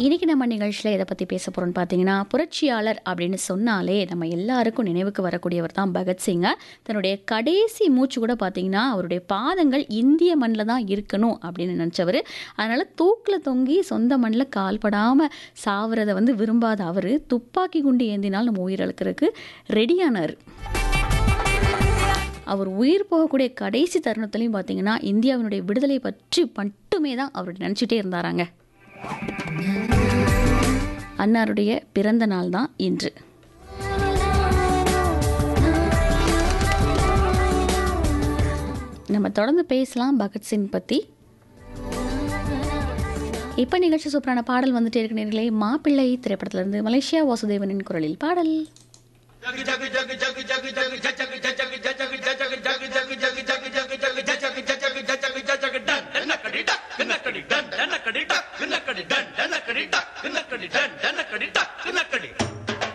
இன்னைக்கு நம்ம நிகழ்ச்சியில் எதை பற்றி பேச போகிறோம்னு பார்த்தீங்கன்னா புரட்சியாளர் அப்படின்னு சொன்னாலே நம்ம எல்லாருக்கும் நினைவுக்கு வரக்கூடியவர் தான் பகத்சிங்க தன்னுடைய கடைசி மூச்சு கூட பார்த்தீங்கன்னா அவருடைய பாதங்கள் இந்திய மண்ணில் தான் இருக்கணும் அப்படின்னு நினச்சவர் அதனால் தூக்கில் தொங்கி சொந்த மண்ணில் கால்படாமல் சாவறதை வந்து விரும்பாத அவர் துப்பாக்கி குண்டு ஏந்தினால் நம்ம உயிரிழக்கிறதுக்கு ரெடியானார் அவர் உயிர் போகக்கூடிய கடைசி தருணத்துலையும் பார்த்தீங்கன்னா இந்தியாவினுடைய விடுதலை பற்றி மட்டுமே தான் அவர் நினச்சிட்டே இருந்தாராங்க அன்னாருடைய பிறந்த நாள் தான் இன்று நம்ம தொடர்ந்து பேசலாம் பகத்சிங் பற்றி இப்போ நிகழ்ச்சி சூப்பரான பாடல் வந்துட்டே இருக்க நேர்களே மாப்பிள்ளை திரைப்படத்திலிருந்து மலேசியா வாசுதேவனின் குரலில் பாடல் கண்ணக்கடி